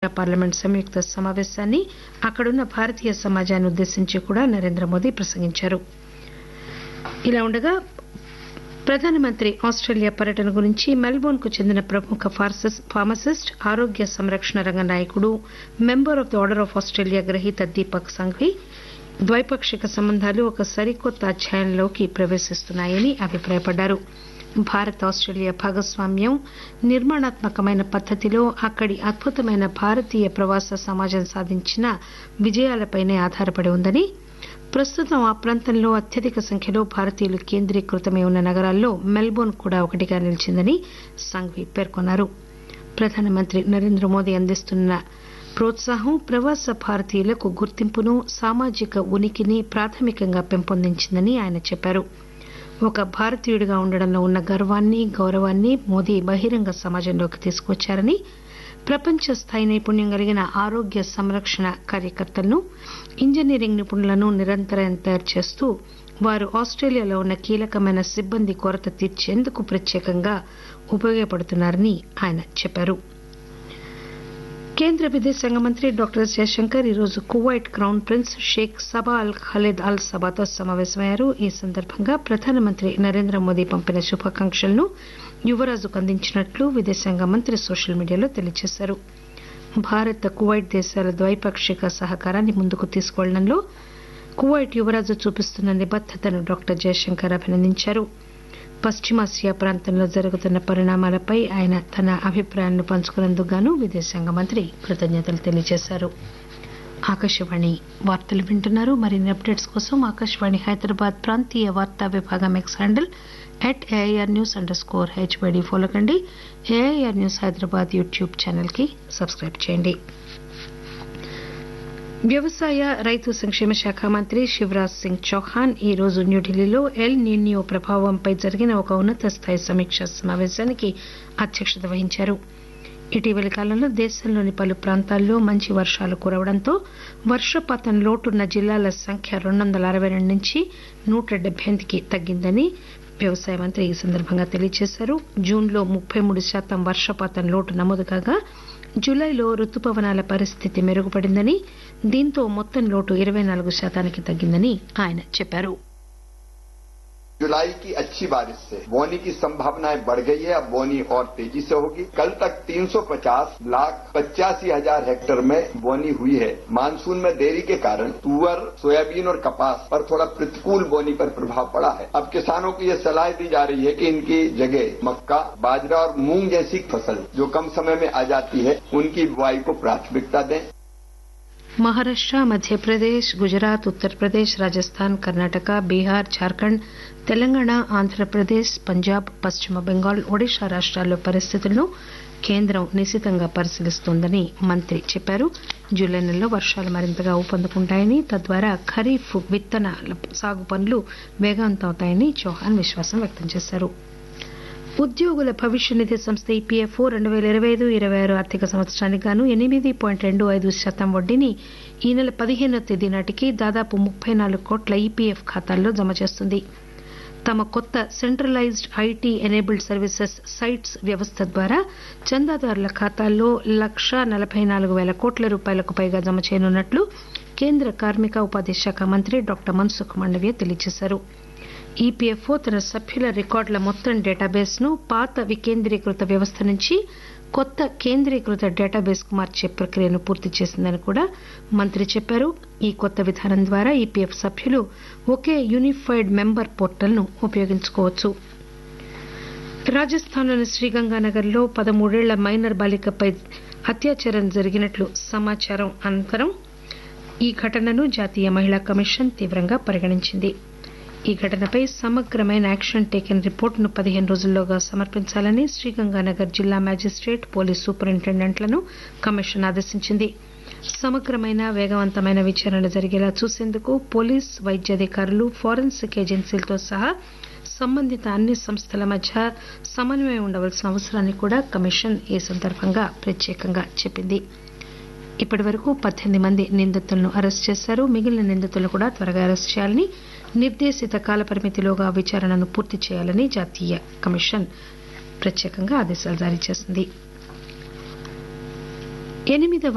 parliament సంయుక్త సమావేశాన్ని అక్కడున్న భారతీయ సమాజాన్ని ఉద్దేశించి కూడా నరేంద్ర మోదీ ప్రసంగించారు ఇలా ఉండగా ప్రధానమంత్రి ఆస్ట్రేలియా పర్యటన గురించి మెల్బోర్న్ కు చెందిన ప్రముఖ ఫార్మసిస్ట్ ఆరోగ్య సంరక్షణ రంగ నాయకుడు member of the order of Australia గ్రహీత దీపక్ సంఘ్వి ద్వైపాక్షిక సంబంధాలు ఒక సరికొత్త అధ్యాయంలోకి ప్రవేశిస్తున్నాయని అభిప్రాయపడ్డారు భారత్ ఆస్ట్రేలియా భాగస్వామ్యం నిర్మాణాత్మకమైన పద్దతిలో అక్కడి అద్భుతమైన భారతీయ ప్రవాస సమాజం సాధించిన విజయాలపైనే ఆధారపడి ఉందని ప్రస్తుతం ఆ ప్రాంతంలో అత్యధిక సంఖ్యలో భారతీయులు కేంద్రీకృతమై ఉన్న నగరాల్లో మెల్బోర్న్ కూడా ఒకటిగా నిలిచిందని సంఘ్వి పేర్కొన్నారు ప్రధానమంత్రి నరేంద్ర మోదీ అందిస్తున్న ప్రోత్సాహం ప్రవాస భారతీయులకు గుర్తింపును సామాజిక ఉనికిని ప్రాథమికంగా పెంపొందించిందని ఆయన చెప్పారు ఒక భారతీయుడిగా ఉండడంలో ఉన్న గర్వాన్ని గౌరవాన్ని మోదీ బహిరంగ సమాజంలోకి తీసుకొచ్చారని ప్రపంచ స్థాయి నైపుణ్యం కలిగిన ఆరోగ్య సంరక్షణ కార్యకర్తలను ఇంజనీరింగ్ నిపుణులను నిరంతరం తయారు చేస్తూ వారు ఆస్ట్రేలియాలో ఉన్న కీలకమైన సిబ్బంది కొరత తీర్చేందుకు ప్రత్యేకంగా ఉపయోగపడుతున్నారని ఆయన చెప్పారు కేంద్ర విదేశాంగ మంత్రి డాక్టర్ ఎస్ జయశంకర్ ఈరోజు Kuwait crown prince Sheikh Sabah Al Khalid Al సబాతో సమావేశమయ్యారు ఈ సందర్భంగా ప్రధానమంత్రి నరేంద్ర మోదీ పంపిన శుభాకాంక్షలను యువరాజుకు అందించినట్లు విదేశాంగ మంత్రి సోషల్ మీడియాలో తెలియజేశారు భారత్ కువైట్ దేశాల ద్వైపాక్షిక సహకారాన్ని ముందుకు తీసుకువెళ్లడంలో కువైట్ యువరాజు చూపిస్తున్న నిబద్దతను డాక్టర్ జయశంకర్ అభినందించారు పశ్చిమాసియా ప్రాంతంలో జరుగుతున్న పరిణామాలపై ఆయన తన అభిప్రాయాలను పంచుకున్నందుకు గాను విదేశాంగ మంత్రి కృతజ్ఞతలు తెలియజేశారు ఆకాశవాణి వార్తలు వింటున్నారు మరిన్ని అప్డేట్స్ కోసం ఆకాశవాణి హైదరాబాద్ ప్రాంతీయ వార్తా విభాగం X handle at AIR news under score HYD follow కండి AIR news Hyderabad YouTube channel కి సబ్స్క్రైబ్ చేయండి వ్యవసాయ రైతు సంక్షేమ శాఖ మంత్రి శివరాజ్ సింగ్ చౌహాన్ ఈ రోజు న్యూఢిల్లీలో ఎల్ నిన్యో ప్రభావంపై జరిగిన ఒక ఉన్నత స్థాయి సమీక్షా సమావేశానికి అధ్యక్షత వహించారు ఇటీవలి కాలంలో దేశంలోని పలు ప్రాంతాల్లో మంచి వర్షాలు కురవడంతో వర్షపాతం లోటున్న జిల్లాల సంఖ్య రెండు వందల అరవై రెండు నుంచి నూట డెబ్బై ఎనిమిదికి తగ్గిందని వ్యవసాయ మంత్రి ఈ సందర్భంగా తెలియజేశారు జూన్లో ముప్పై మూడు శాతం వర్షపాతం లోటు నమోదు కాగా జులైలో రుతుపవనాల పరిస్థితి మెరుగుపడిందని దీంతో మొత్తం లోటు ఇరవై నాలుగు శాతానికి తగ్గిందని ఆయన చెప్పారు जुलाई की अच्छी बारिश से बोनी की संभावनाएं बढ़ गई है अब बोनी और तेजी से होगी कल तक 350 लाख पचासी हजार हेक्टेयर में बोनी हुई है मानसून में देरी के कारण तुअर सोयाबीन और कपास पर थोड़ा प्रतिकूल बोनी पर प्रभाव पड़ा है अब किसानों को ये सलाह दी जा रही है कि इनकी जगह मक्का बाजरा और मूंग जैसी फसल जो कम समय में आ जाती है उनकी बुआई को प्राथमिकता दें మహారాష్ట మధ్యప్రదేశ్ గుజరాత్ ఉత్తరప్రదేశ్ రాజస్థాన్ కర్ణాటక బీహార్ జార్ఖండ్ తెలంగాణ ఆంధ్రప్రదేశ్ పంజాబ్ పశ్చిమ బెంగాల్ ఒడిశా రాష్ట్రాల్లో పరిస్థితులను కేంద్రం నిశితంగా పరిశీలిస్తోందని మంత్రి చెప్పారు జూలై నెలలో వర్షాలు మరింతగా ఊపందుకుంటాయని తద్వారా ఖరీఫ్ విత్తన సాగు పనులు వేగవంతమవుతాయని చౌహాన్ విశ్వాసం వ్యక్తం చేశారు ఉద్యోగుల భవిష్య నిధి సంస్థ ఈపీఎఫ్ఓ రెండు పేల ఇరవై ఐదు ఇరవై ఆరు ఆర్థిక సంవత్సరానికి గాను ఎనిమిది పాయింట్ రెండు ఐదు శాతం వడ్డీని ఈ నెల పదిహేనో తేదీ నాటికి దాదాపు ముప్పై నాలుగు కోట్ల ఈపీఎఫ్ ఖాతాల్లో జమ చేస్తుంది తమ కొత్త centralised IT enabled services sites వ్యవస్థ ద్వారా చందాదారుల ఖాతాల్లో లక్ష నలభై నాలుగు పేల కోట్ల రూపాయలకు పైగా జమ చేయనున్నట్లు కేంద్ర కార్మిక ఉపాధి శాఖ మంత్రి డాక్టర్ మన్సుఖ్ మాండవ్య తెలియజేశారు ఈపీఎఫ్ఓ తన సభ్యుల రికార్డుల మొత్తం డేటాబేస్ ను పాత వికేంద్రీకృత వ్యవస్థ నుంచి కొత్త కేంద్రీకృత డేటాబేస్ కు మార్చే ప్రక్రియను పూర్తి చేసిందని కూడా మంత్రి చెప్పారు ఈ కొత్త విధానం ద్వారా ఈపీఎఫ్ సభ్యులు ఒకే యూనిఫైడ్ మెంబర్ పోర్టల్ ను ఉపయోగించుకోవచ్చు రాజస్థాన్లోని శ్రీగంగానగర్ లో పదమూడేళ్ల మైనర్ బాలికపై అత్యాచారం జరిగినట్లు సమాచారం అనంతరం ఈ ఘటనను జాతీయ మహిళా కమిషన్ తీవ్రంగా పరిగణించింది ఈ ఘటనపై సమగ్రమైన యాక్షన్ టేకెన్ రిపోర్టును పదిహేను రోజుల్లోగా సమర్పించాలని శ్రీగంగానగర్ జిల్లా మేజిస్టేట్ పోలీస్ సూపరింటెండెంట్లను కమిషన్ ఆదేశించింది సమగ్రమైన వేగవంతమైన విచారణ జరిగేలా చూసేందుకు పోలీస్ వైద్యాధికారులు ఫోరెన్సిక్ ఏజెన్సీలతో సహా సంబంధిత అన్ని సంస్థల మధ్య సమన్వయం ఉండవలసిన అవసరాన్ని కూడా కమిషన్ ఈ సందర్భంగా ప్రత్యేకంగా చెప్పింది ఇప్పటి వరకు పద్దెనిమిది మంది నిందితులను అరెస్ట్ చేశారు మిగిలిన నిందితులను కూడా త్వరగా అరెస్ట్ చేయాలని నిర్దేశిత కాలపరిమితిలోగా విచారణను పూర్తి చేయాలని జాతీయ కమిషన్ ప్రత్యేకంగా ఆదేశాలు జారీ చేసింది ఎనిమిదవ